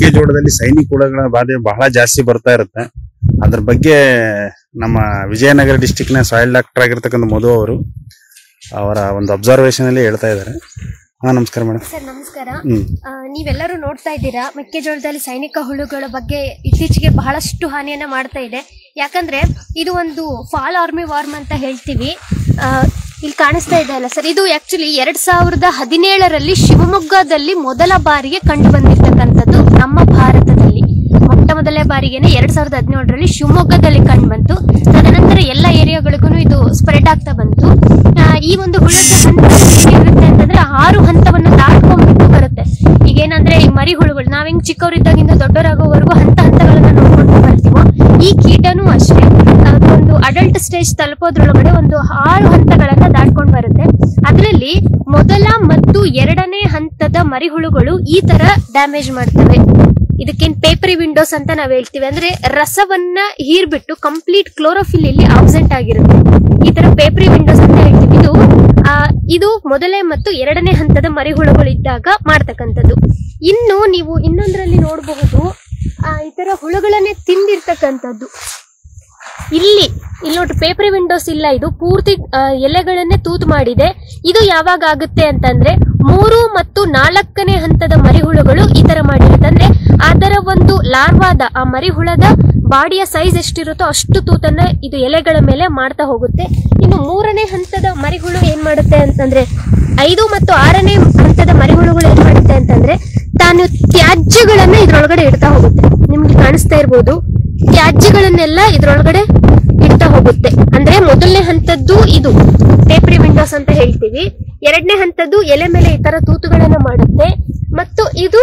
ಮೆಕ್ಕೆಜೋಳದಲ್ಲಿ ಸೈನಿಕ ಹುಳಗಳ ಬಾಧೆ ಬಹಳ ಜಾಸ್ತಿ ಬರ್ತಾ ಇರುತ್ತೆ ಅದ್ರ ಬಗ್ಗೆ ನಮ್ಮ ವಿಜಯನಗರ ಡಿಸ್ಟಿಕ್ನ ಸಾಯಿಲ್ ಡಾಕ್ಟರ್ ಆಗಿರ್ತಕ್ಕಂಥ ಮಧು ಅವರು ಅವರ ಒಂದು ಅಬ್ಸರ್ವೇಷನ್ ಅಲ್ಲಿ ಹೇಳ್ತಾ ಇದ್ದಾರೆ ಹಾ ನಮಸ್ಕಾರ ಮೇಡಮ್ ಸರ್ ನಮಸ್ಕಾರ ಹ್ಮ್ ಆ, ನೀವೆಲ್ಲರೂ ನೋಡ್ತಾ ಇದ್ದೀರಾ ಮೆಕ್ಕೆಜೋಳದಲ್ಲಿ ಸೈನಿಕ ಹುಳುಗಳ ಬಗ್ಗೆ ಇತ್ತೀಚೆಗೆ ಬಹಳಷ್ಟು ಹಾನಿಯನ್ನ ಮಾಡ್ತಾ ಇದೆ ಯಾಕಂದ್ರೆ ಇದು ಒಂದು ಫಾಲ್ ಆರ್ಮಿ ವಾರ್ಮ್ ಅಂತ ಹೇಳ್ತೀವಿ ಆ, ಇಲ್ಲಿ ಕಾಣಿಸ್ತಾ ಇದೆ ಅಲ್ಲ ಸರ್ ಇದು ಆಕ್ಚುಲಿ ಎರಡ್ ಸಾವಿರದ ಹದಿನೇಳರಲ್ಲಿ ಶಿವಮೊಗ್ಗದಲ್ಲಿ ಮೊದಲ ಬಾರಿಗೆ ಕಂಡು ಬಂದಿರ್ತಕ್ಕಂಥದ್ದು ನಮ್ಮ ಭಾರತದಲ್ಲಿ ಮೊಟ್ಟ ಮೊದಲನೇ ಬಾರಿಗೆನೆ ಎರಡ್ ಸಾವಿರದ ಹದಿನೇಳರಲ್ಲಿ ಶಿವಮೊಗ್ಗದಲ್ಲಿ ಕಂಡು ಬಂತು ತದನಂತರ ಎಲ್ಲ ಏರಿಯಾಗಳಿಗೂ ಇದು ಸ್ಪ್ರೆಡ್ ಆಗ್ತಾ ಬಂತು ಆ, ಈ ಒಂದು ಹುಳದ ಹಂತ ಹೇಗಿರುತ್ತೆ ಅಂತಂದ್ರೆ ಆರು ಹಂತವನ್ನು ದಾಟ್ಕೊಂಡ್ಬಿಟ್ಟು ಬರುತ್ತೆ ಈಗ ಏನಂದ್ರೆ ಈ ಮರಿ ಹುಳುಗಳು ನಾವ್ ಹೆಂಗ್ ಚಿಕ್ಕವರಿದ್ದಾಗಿಂದ ದೊಡ್ಡವರಾಗೋವರೆಗೂ ಹಂತ ಹಂತಗಳನ್ನ ನೋಡ್ಕೊಂಡು ಬರ್ತೀವೋ ಈ ಕೀಟನೂ ಅಷ್ಟೇ ಒಂದು ಅಡಲ್ಟ್ ಸ್ಟೇಜ್ ತಲುಪೋದ್ರೊಳಗಡೆ ಒಂದು ಆರು ಹಂತಗಳನ್ನ ದಾಟ್ಕೊಂಡು ಬರುತ್ತೆ ಅದರಲ್ಲಿ ಮೊದಲ ಮತ್ತು ಎರಡನೇ ಹಂತದ ಮರಿಹುಳುಗಳು ಈ ತರ ಡ್ಯಾಮೇಜ್ ಮಾಡ್ತವೆ ಇದಕ್ಕೇನ್ ಪೇಪರಿ ವಿಂಡೋಸ್ ಅಂತ ನಾವ್ ಹೇಳ್ತೀವಿ ಅಂದ್ರೆ ರಸವನ್ನ ಹೀರ್ಬಿಟ್ಟು ಕಂಪ್ಲೀಟ್ ಕ್ಲೋರೋಫಿಲ್ ಇಲ್ಲಿ ಆಬ್ಸೆಂಟ್ ಆಗಿರುತ್ತೆ ಈ ತರ ಪೇಪರಿ ವಿಂಡೋಸ್ ಅಂತ ಹೇಳ್ತೀವಿ ಇದು ಆ, ಇದು ಮೊದಲನೇ ಮತ್ತು ಎರಡನೇ ಹಂತದ ಮರಿಹುಳುಗಳು ಇದ್ದಾಗ ಮಾಡ್ತಕ್ಕಂಥದ್ದು ಇನ್ನು ನೀವು ಇನ್ನೊಂದರಲ್ಲಿ ನೋಡಬಹುದು ಆ, ಈ ತರ ಹುಳುಗಳನ್ನೇ ತಿಂದಿರ್ತಕ್ಕಂಥದ್ದು ಇಲ್ಲಿ ಇಲ್ಲಿ ನೋಡಿ ಪೇಪರ್ ವಿಂಡೋಸ್ ಇಲ್ಲ ಇದು ಪೂರ್ತಿ ಆ, ಎಲೆಗಳನ್ನೇ ತೂತು ಮಾಡಿದೆ ಇದು ಯಾವಾಗ ಆಗುತ್ತೆ ಅಂತಂದ್ರೆ ಮೂರು ಮತ್ತು ನಾಲ್ಕನೇ ಹಂತದ ಮರಿಹುಳುಗಳು ಈ ತರ ಮಾಡಿರುತ್ತೆ ಅಂದ್ರೆ ಅದರ ಒಂದು ಲಾರ್ವಾದ ಆ ಮರಿಹುಳದ ಬಾಡಿಯ ಸೈಜ್ ಎಷ್ಟಿರುತ್ತೋ ಅಷ್ಟು ತೂತನ್ನ ಇದು ಎಲೆಗಳ ಮೇಲೆ ಮಾಡ್ತಾ ಹೋಗುತ್ತೆ ಇನ್ನು ಮೂರನೇ ಹಂತದ ಮರಿಹುಳು ಏನ್ ಮಾಡುತ್ತೆ ಅಂತಂದ್ರೆ ಐದು ಮತ್ತು ಆರನೇ ಹಂತದ ಮರಿಹುಳುಗಳು ಏನ್ ಮಾಡುತ್ತೆ ಅಂತಂದ್ರೆ ತಾನು ತ್ಯಾಜ್ಯಗಳನ್ನ ಇದ್ರೊಳಗಡೆ ಇಡ್ತಾ ಹೋಗುತ್ತೆ ನಿಮ್ಗೆ ಕಾಣಿಸ್ತಾ ಇರ್ಬೋದು ತ್ಯಾಜ್ಯಗಳನ್ನೆಲ್ಲ ಇದ್ರೊಳಗಡೆ ಇಡ್ತಾ ಹೋಗುತ್ತೆ ಅಂದ್ರೆ ಮೊದಲನೇ ಹಂತದ್ದು ಇದು ಟೇಪ್ರಿ ವಿಂಡೋಸ್ ಅಂತ ಹೇಳ್ತೀವಿ ಎರಡನೇ ಹಂತದ್ದು ಎಲೆ ಮೇಲೆ ಈ ತರ ತೂತುಗಳನ್ನ ಮಾಡುತ್ತೆ ಮತ್ತು ಇದು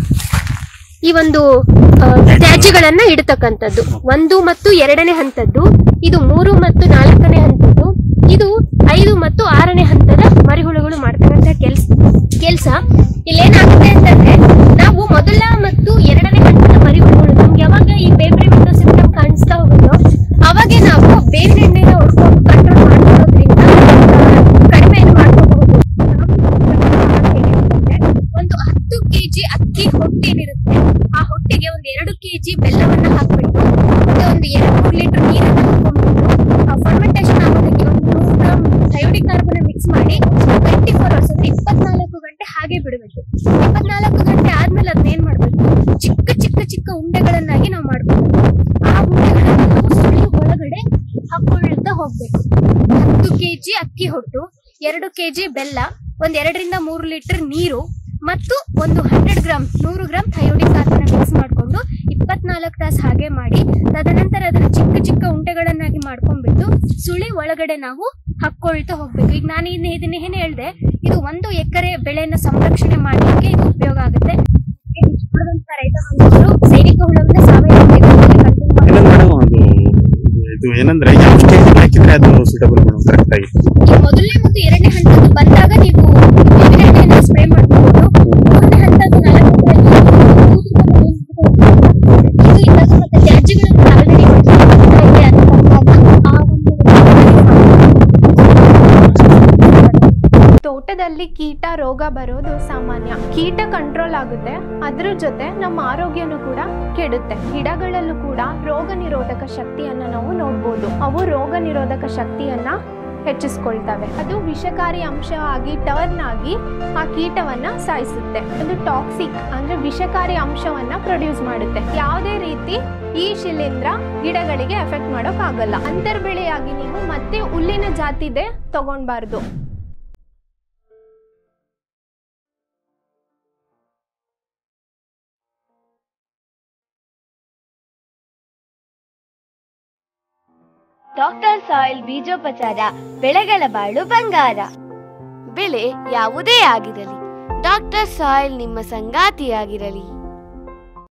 ಈ ಒಂದು ಆ, ತ್ಯಾಜ್ಯಗಳನ್ನ ಇಡತಕ್ಕಂಥದ್ದು ಒಂದು ಮತ್ತು ಎರಡನೇ ಹಂತದ್ದು ಇದು ಮೂರು ಮತ್ತು ನಾಲ್ಕನೇ ಹಂತದ್ದು ಇದು ಐದು ಮತ್ತು ಆರನೇ ಹಂತದ ಮರಿಹುಳುಗಳು ಮಾಡ್ತಕ್ಕಂಥ ಕೆಲ್ಸ ಕೆಲ್ಸ ಇಲ್ಲೇನಾಗುತ್ತೆ ಅಂತಂದ್ರೆ ನಾವು ಮೊದಲ ಮತ್ತು ಎರಡನೇ ಹಂತದ ಮರಿಹುಳುಗಳು ನಮ್ಗೆ ಯಾವಾಗ ಈ ಬೇಬ್ರಿ ವಿಂಡೋ ಸಿಸ್ಟಮ್ ಕಾಣಿಸ್ತಾ ಹೋಗುತ್ತೋ ಅವಾಗೆ ನಾವು ಬೇವಿನ ಎಣ್ಣೆನ ಹೊಡ್ಕೊಂಡು ಕಂಟ್ರೋಲ್ ಮಾಡ್ಕೊಳ್ಳೋದ್ರಿಂದ ಆ, ಕಡಿಮೆಯನ್ನು ಮಾಡ್ಕೋಬಹುದು ಒಂದು ಹತ್ತು ಕೆಜಿ ಅಕ್ಕಿ ಹೊಟ್ಟೆನಿರುತ್ತೆ ಆ ಹೊಟ್ಟೆಗೆ ಒಂದು ಎರಡು ಕೆಜಿ ಬೆಲ್ಲವನ್ನ ಹಾಕ್ಬಿಟ್ಟು ಮತ್ತೆ ಒಂದು ಎರಡು ಮೂರು ಲೀಟರ್ ನೀರನ್ನು ಹಾಕೊಂಡ್ಬಿಟ್ಟು ಫರ್ಮೆಂಟೇಷನ್ ಆಗೋದಕ್ಕೆ ಒಂದು ನೂರು ಗ್ರಾಮ್ ಥಯೋಡಿಕ್ ಕಾರ್ಬನ್ ಮಿಕ್ಸ್ ಮಾಡಿ ಟ್ವೆಂಟಿ ಫೋರ್ ಅವರ್ಸ್ ಅಂದ್ರೆ ಇಪ್ಪತ್ನಾಲ್ಕು ಗಂಟೆ ಹಾಗೆ ಬಿಡಬೇಕು ಇಪ್ಪತ್ನಾಲ್ಕು ಗಂಟೆ ಆದ್ಮೇಲೆ ಅದನ್ನ ಏನ್ ಮಾಡ್ಬೇಕು ಚಿಕ್ಕ ಚಿಕ್ಕ ಚಿಕ್ಕ ಉಂಡೆಗಳನ್ನಾಗಿ ನಾವು ಮಾಡ್ಬೇಕು ಆ ಉಂಡೆಗಳನ್ನ ನಾವು ಸುಳಿ ಒಳಗಡೆ ಹಾಕೊಳ್ತಾ ಹೋಗ್ಬೇಕು ಹತ್ತು ಕೆಜಿ ಅಕ್ಕಿ ಹೊಟ್ಟು ಎರಡು ಕೆಜಿ ಬೆಲ್ಲ ಒಂದ್ ಎರಡರಿಂದ ಮೂರು ಲೀಟರ್ ನೀರು ಮತ್ತು ಒಂದು ಹಂಡ್ರೆಡ್ ಗ್ರಾಮ್ ನೂರು ಗ್ರಾಮ್ ಥೈರೋಡಿಕ್ ಕಾರ್ಬನ್ ಮಿಕ್ಸ್ ಮಾಡಿಕೊಂಡು ಇಪ್ಪತ್ನಾಲ್ಕು ತಾಸು ಹಾಗೆ ಮಾಡಿ ತದನಂತರ ಅದನ್ನ ಚಿಕ್ಕ ಚಿಕ್ಕ ಉಂಡೆಗಳನ್ನಾಗಿ ಮಾಡ್ಕೊಂಡ್ಬಿಟ್ಟು ಸುಳಿ ಒಳಗಡೆ ನಾವು ಹಾಕೊಳ್ತಾ ಹೋಗ್ಬೇಕು ಈಗ ನಾನು ಇನ್ನು ಇದನ್ನ ಏನ್ ಹೇಳ್ದೆ ಇದು ಒಂದು ಎಕರೆ ಬೆಳೆಯನ್ನ ಸಂರಕ್ಷಣೆ ಮಾಡಲಿಕ್ಕೆ ಇದು ಉಪಯೋಗ ಆಗುತ್ತೆ ನೋಡಿದಂತ ರೈತ ಬಾಂಧವರು ಸೈನಿಕ ಹುಳವನ್ನ ಸಾವಯವ ಪದ್ಧತಿಯಲ್ಲಿ continue ಮಾಡಿ ಏನಂದ್ರೆ ಮೇಡಮ್ ಅದು ಇದು ಏನಂದ್ರೆ ಯಾವ ಸ್ಟೇಜ್ ಹಾಕಿದ್ರೆ ಅದು ಸೂಟಬಲ್ ಮೇಡಮ್ ಕರೆಕ್ಟ್ ಆಗಿ ಈ ಮೊದಲನೇ ಮತ್ತು ಎರಡನೇ ಹಂತದ್ದು ಬಂದಾಗ ನೀವು ಬೇವಿನ ಎಣ್ಣೆಯನ್ನ ಸ್ಪ್ರೇ ಮಾಡಬಹುದು ಮೂರನೇ ಹಂತದ ನಾಲ್ಕನೇದಲ್ಲಿ ಇದು ಇದ್ದಾಗ ಮತ್ತೆ ತ್ಯಾಜ್ಯಗಳನ್ನು ಆಲ್ರೆಡಿ ಆ ಒಂದು ತೋಟದಲ್ಲಿ ಕೀಟ ರೋಗ ಬರೋದು ಸಾಮಾನ್ಯ ಕೀಟ ಕಂಟ್ರೋಲ್ ಆಗುತ್ತೆ ಅದ್ರ ಜೊತೆ ನಮ್ಮ ಆರೋಗ್ಯನೂ ಕೂಡ ಕೆಡುತ್ತೆ ಗಿಡಗಳಲ್ಲೂ ಕೂಡ ರೋಗ ನಿರೋಧಕ ಶಕ್ತಿಯನ್ನ ನಾವು ನೋಡ್ಬೋದು ಅವು ರೋಗ ನಿರೋಧಕ ಶಕ್ತಿಯನ್ನ ಹೆಚ್ಚಿಸ್ಕೊಳ್ತವೆ ಅದು ವಿಷಕಾರಿ ಅಂಶ ಆಗಿ ಟರ್ನ್ ಆಗಿ ಆ ಕೀಟವನ್ನ ಸಾಯಿಸುತ್ತೆ ಒಂದು ಟಾಕ್ಸಿಕ್ ಅಂದ್ರೆ ವಿಷಕಾರಿ ಅಂಶವನ್ನ ಪ್ರೊಡ್ಯೂಸ್ ಮಾಡುತ್ತೆ ಯಾವುದೇ ರೀತಿ ಈ ಶಿಲೀಂಧ್ರ ಗಿಡಗಳಿಗೆ ಎಫೆಕ್ಟ್ ಮಾಡೋಕ್ ಆಗಲ್ಲ ಅಂತರ್ಬೆಳೆಯಾಗಿ ನೀವು ಮತ್ತೆ ಹುಲ್ಲಿನ ಜಾತಿದೆ ತಗೊಂಡ್ಬಾರ್ದು ಡಾಕ್ಟರ್ ಸಾಯಿಲ್ ಬೀಜೋಪಚಾರ ಬೆಳೆಗಳ ಬಾಳು ಬಂಗಾರ ಬೆಳೆ ಯಾವುದೇ ಆಗಿರಲಿ ಡಾಕ್ಟರ್ ಸಾಯಿಲ್ ನಿಮ್ಮ ಸಂಗಾತಿಯಾಗಿರಲಿ